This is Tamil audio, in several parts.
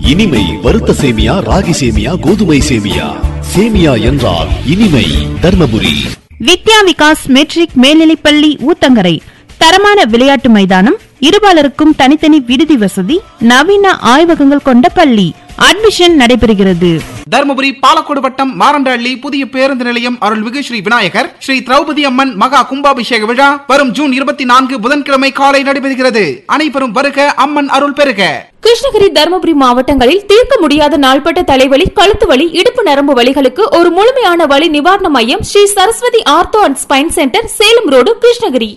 இனிமை வறுத்த சேமியா ராகி சேமியா கோதுமை சேமியா சேமியா என்றால் இனிமை தர்மபுரி வித்யா விகாஸ் மெட்ரிக் மேல்நிலைப்பள்ளி ஊத்தங்கரை தரமான விளையாட்டு மைதானம் இருபாலருக்கும் தனித்தனி விடுதி வசதி நவீன ஆய்வகங்கள் கொண்ட பள்ளி அட்மிஷன் நடைபெறுகிறது தருமபுரி பாலக்கோடு வட்டம் மாரண்டஹள்ளி புதிய பேருந்து நிலையம் அருள்மிகு ஸ்ரீ விநாயகர் ஸ்ரீ திரௌபதி அம்மன் மகா கும்பாபிஷேக விழா வரும் ஜூன் இருபத்தி நான்கு புதன்கிழமை காலை நடைபெறுகிறது அனைவரும் வருக அம்மன் அருள் பெறுக கிருஷ்ணகிரி தருமபுரி மாவட்டங்களில் தீர்க்க முடியாத நாள்பட்ட தலைவலி கழுத்து வலி இடுப்பு நரம்பு வலிகளுக்கு ஒரு முழுமையான வலி நிவாரண மையம் Sri Saraswati ortho and spine centre Salem road Krishnagiri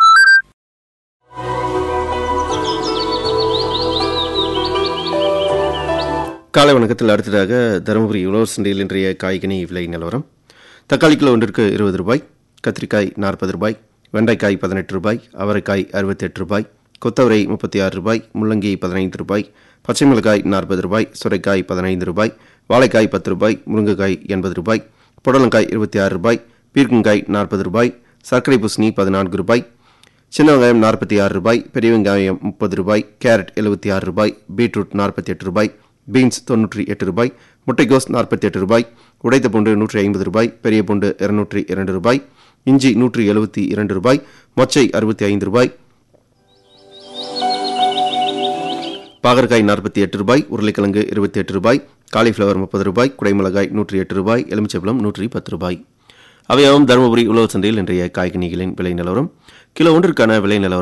காலை வணக்கத்தில் அடுத்ததாக தருமபுரி உழவர் சந்தையில் இன்றைய காய்கனி விலை நிலவரம் தக்காளி கிலோ ஒன்றிற்கு இருபது ரூபாய் கத்திரிக்காய் நாற்பது ரூபாய் வெண்டைக்காய் பதினெட்டு ரூபாய் அவரைக்காய் அறுபத்தெட்டு ரூபாய் கொத்தவரை முப்பத்தி ஆறு ரூபாய் முள்ளங்கி பதினைந்து ரூபாய் பச்சை மிளகாய் நாற்பது ரூபாய் சுரைக்காய் பதினைந்து ரூபாய் வாழைக்காய் பத்து ரூபாய் முருங்கைக்காய் எண்பது ரூபாய் புடலங்காய் இருபத்தி ஆறு ரூபாய் பீர்க்கங்காய் நாற்பது ரூபாய் சர்க்கரை பூசணி பதினான்கு ரூபாய் சின்ன வெங்காயம் நாற்பத்தி ஆறு ரூபாய் பெரிய வெங்காயம் முப்பது ரூபாய் கேரட் எழுபத்தி ஆறு ரூபாய் பீட்ரூட் நாற்பத்தி எட்டு ரூபாய் பீன்ஸ் தொண்ணூற்றி எட்டு ரூபாய் முட்டைக்கோஸ் நாற்பத்தி எட்டு ரூபாய் உடைத்த பூண்டு நூற்றி ஐம்பது ரூபாய் பெரிய பூண்டு இருநூற்றி இரண்டு ரூபாய் இஞ்சி நூற்றி எழுபத்தி இரண்டு ரூபாய் மொச்சை அறுபத்தி ஐந்து ரூபாய் பாகற்காய் நாற்பத்தி எட்டு ரூபாய் உருளைக்கிழங்கு இருபத்தி எட்டு ரூபாய் காலிஃப்ளவர் முப்பது ரூபாய் குடைமிளகாய் நூற்றி எட்டு ரூபாய் எலுமிச்சப்பழம் நூற்றி பத்து ரூபாய் அவையாவும் தருமபுரி உழவு சந்தையில் இன்றைய காய்கனிகளின் விலை நிலவரம் கிலோ ஒன்றிற்கான விலை நிலவரம்